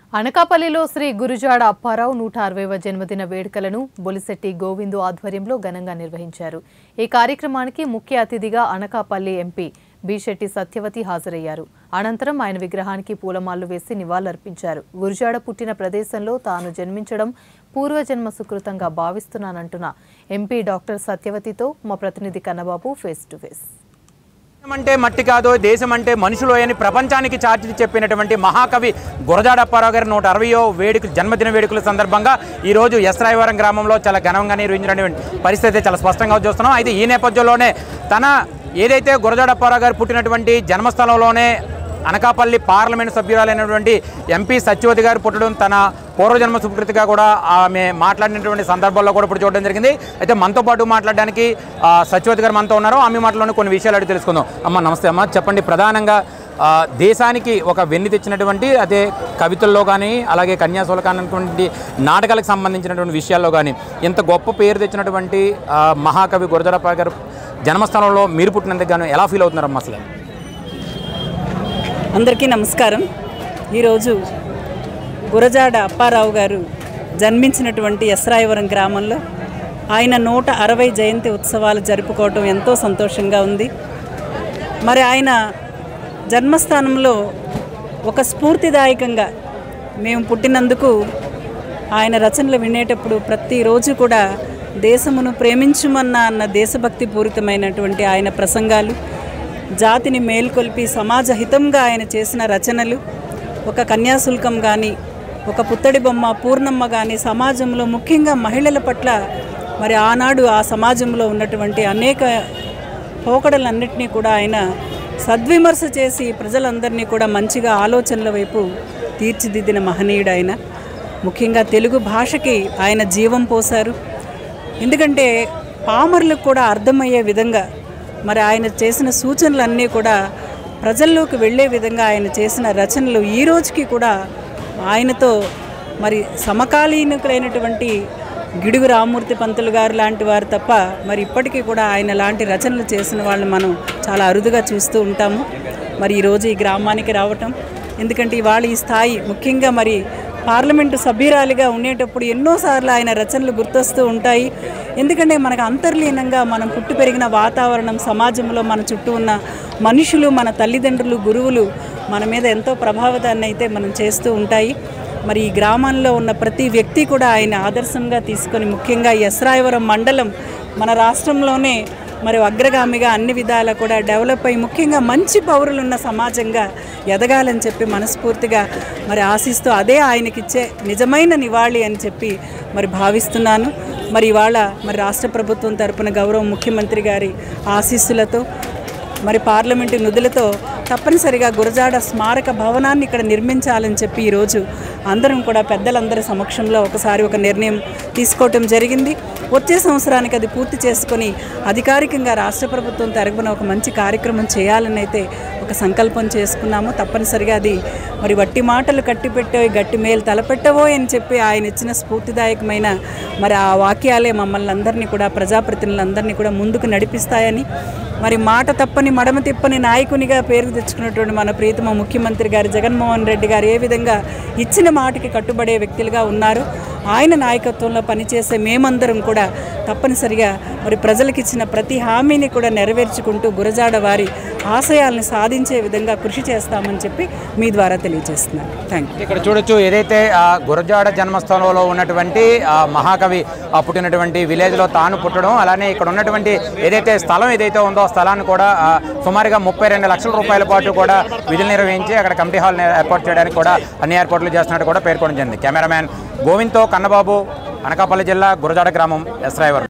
అనకాపల్లిలో శ్రీ గురుజాడ అప్పారావు నూట అరవైవ జన్మదిన వేడుకలను బొలిశెట్టి గోవిందు ఆధ్వర్యంలో ఘనంగా నిర్వహించారు ఈ కార్యక్రమానికి ముఖ్య అతిథిగా అనకాపల్లి ఎంపీ బిశెట్టి సత్యవతి హాజరయ్యారు అనంతరం ఆయన విగ్రహానికి పూలమాలలు వేసి నివాళులర్పించారు గురుజాడ పుట్టిన ప్రదేశంలో తాను జన్మించడం పూర్వజన్మ సుకృతంగా భావిస్తున్నానంటున్న ఎంపీ డాక్టర్ సత్యవతితో మా ప్రతినిధి కన్నబాబు ఫేస్ టు ఫేస్ దేశం అంటే మట్టి కాదు దేశం అంటే మనుషులు అని ప్రపంచానికి చాటి చెప్పినటువంటి మహాకవి గురజాడ అప్పారావు గారి నూట అరవయో వేడుక జన్మదిన వేడుకల సందర్భంగా ఈ రోజు ఎస్రాయవరం గ్రామంలో చాలా ఘనంగా నిర్వహించినటువంటి పరిస్థితి చాలా స్పష్టంగా చూస్తున్నాం అయితే ఈ నేపథ్యంలోనే తన ఏదైతే గురజాడ అప్పారావు గారు పుట్టినటువంటి జన్మస్థలంలోనే అనకాపల్లి పార్లమెంట్ సభ్యురాలైనటువంటి ఎంపీ సత్యవతి గారు పుట్టడం తన పూర్వజన్మ సుకృతిగా కూడా ఆమె మాట్లాడినటువంటి సందర్భాల్లో కూడా ఇప్పుడు చూడడం జరిగింది అయితే మనతో పాటు మాట్లాడడానికి ఆ, సత్యవతి గారు మనతో ఉన్నారు ఆమె మాటలోనే కొన్ని విషయాలు అడిగి తెలుసుకుందాం అమ్మ నమస్తే అమ్మ చెప్పండి ప్రధానంగా ఆ, దేశానికి ఒక వెన్ను తెచ్చినటువంటి అదే కవితల్లో కానీ అలాగే కన్యాశులకానటువంటి నాటకాలకు సంబంధించినటువంటి విషయాల్లో కానీ ఇంత గొప్ప పేరు తెచ్చినటువంటి ఆ, మహాకవి గురజరప్ప గారు జన్మస్థలంలో మీరు పుట్టినందుకు గాను ఎలా ఫీల్ అవుతున్నారమ్మా అసలు అందరికీ నమస్కారం ఈరోజు గురజాడ అప్పారావు గారు జన్మించినటువంటి ఎస్రాయవరం గ్రామంలో ఆయన నూట అరవై జయంతి ఉత్సవాలు జరుపుకోవటం ఎంతో సంతోషంగా ఉంది మరి ఆయన జన్మస్థానంలో ఒక స్ఫూర్తిదాయకంగా మేము పుట్టినందుకు ఆయన రచనలు వినేటప్పుడు ప్రతిరోజు కూడా దేశమును ప్రేమించుమన్న అన్న దేశభక్తి పూరితమైనటువంటి ఆయన ప్రసంగాలు జాతిని మేల్కొల్పి సమాజ హితంగా ఆయన చేసిన రచనలు ఒక కన్యాశుల్కం కానీ ఒక పుత్తడి బొమ్మ పూర్ణమ్మ కానీ సమాజంలో ముఖ్యంగా మహిళల పట్ల మరి ఆనాడు ఆ సమాజంలో ఉన్నటువంటి అనేక పోకడలన్నింటినీ కూడా ఆయన సద్విమర్శ చేసి ప్రజలందరినీ కూడా మంచిగా ఆలోచనల వైపు తీర్చిదిద్దిన మహనీయుడు ఆయన ముఖ్యంగా తెలుగు భాషకి ఆయన జీవం పోశారు ఎందుకంటే పామరులకు కూడా అర్థమయ్యే విధంగా మరి ఆయన చేసిన సూచనలన్నీ కూడా ప్రజల్లోకి వెళ్ళే విధంగా ఆయన చేసిన రచనలు ఈ రోజుకి కూడా ఆయనతో మరి సమకాలీనకులైనటువంటి గిడుగు రామూర్తి పంతులు గారు లాంటి వారు తప్ప మరి ఇప్పటికీ కూడా ఆయన లాంటి రచనలు చేసిన వాళ్ళు మనం చాలా అరుదుగా చూస్తూ ఉంటాము మరి ఈరోజు ఈ గ్రామానికి రావటం ఎందుకంటే ఇవాళ ఈ స్థాయి ముఖ్యంగా మరి పార్లమెంటు సభ్యురాలిగా ఉండేటప్పుడు ఎన్నోసార్లు ఆయన రచనలు గుర్తొస్తూ ఉంటాయి ఎందుకంటే మనకు అంతర్లీనంగా మనం పుట్టి పెరిగిన వాతావరణం సమాజంలో మన చుట్టూ ఉన్న మనుషులు మన తల్లిదండ్రులు గురువులు మన మీద ఎంతో ప్రభావితాన్ని అయితే మనం చేస్తూ ఉంటాయి మరి ఈ గ్రామంలో ఉన్న ప్రతి వ్యక్తి కూడా ఆయన ఆదర్శంగా తీసుకొని ముఖ్యంగా ఈ ఎస్రాయవరం మండలం మన రాష్ట్రంలోనే మరి అగ్రగామిగా అన్ని విధాలా కూడా డెవలప్ అయ్యి ముఖ్యంగా మంచి పౌరులు ఉన్న సమాజంగా ఎదగాలని చెప్పి మనస్ఫూర్తిగా మరి ఆశిస్తూ అదే ఆయనకిచ్చే నిజమైన నివాళి అని చెప్పి మరి భావిస్తున్నాను మరి ఇవాళ మరి రాష్ట్ర ప్రభుత్వం తరపున గౌరవ ముఖ్యమంత్రి గారి ఆశీస్సులతో మరి పార్లమెంటు నిధులతో తప్పనిసరిగా గురజాడ స్మారక భవనాన్ని ఇక్కడ నిర్మించాలని చెప్పి ఈరోజు అందరం కూడా పెద్దలందరి సమక్షంలో ఒకసారి ఒక నిర్ణయం తీసుకోవటం జరిగింది వచ్చే సంవత్సరానికి అది పూర్తి చేసుకొని అధికారికంగా రాష్ట్ర ప్రభుత్వం తరపున ఒక మంచి కార్యక్రమం చేయాలని అయితే ఒక సంకల్పం చేసుకున్నాము తప్పనిసరిగా అది మరి వట్టి మాటలు కట్టిపెట్టో గట్టి మేలు తలపెట్టవో అని చెప్పి ఆయన ఇచ్చిన స్ఫూర్తిదాయకమైన మరి ఆ వాక్యాలే మమ్మల్ని అందరినీ కూడా ప్రజాప్రతినిధులందరినీ కూడా ముందుకు నడిపిస్తాయని మరి మాట తప్పని మడమ తిప్పని నాయకునిగా పేరు తెచ్చుకున్నటువంటి మన ప్రీతమ ముఖ్యమంత్రి గారు జగన్మోహన్ రెడ్డి గారు ఏ విధంగా ఇచ్చిన మాటకి కట్టుబడే వ్యక్తులుగా ఉన్నారు ఆయన నాయకత్వంలో పనిచేసే మేమందరం కూడా తప్పనిసరిగా మరి ప్రజలకు ఇచ్చిన ప్రతి హామీని కూడా నెరవేర్చుకుంటూ గురజాడ వారి ఆశయాలను సాధించే విధంగా కృషి చేస్తామని చెప్పి మీ ద్వారా తెలియజేస్తున్నాను థ్యాంక్ యూ ఇక్కడ చూడొచ్చు ఏదైతే ఆ గురజాడ జన్మస్థలంలో ఉన్నటువంటి ఆ మహాకవి ఆ పుట్టినటువంటి విలేజ్లో తాను పుట్టడం అలానే ఇక్కడ ఉన్నటువంటి ఏదైతే స్థలం ఏదైతే ఉందో ఆ స్థలాన్ని కూడా ఆ, సుమారుగా ముప్పై రెండు లక్షల రూపాయల పాటు కూడా విధులు నిర్వహించి అక్కడ కమిటీ హాల్ ఏర్పాటు చేయడానికి కూడా అన్ని ఏర్పాట్లు చేస్తున్నట్టు కూడా పేర్కొనడం జరిగింది కెమెరామ్యాన్ గోవింద్తో కన్నబాబు అనకాపల్లి జిల్లా గురజాడ గ్రామం ఎస్రాయవరం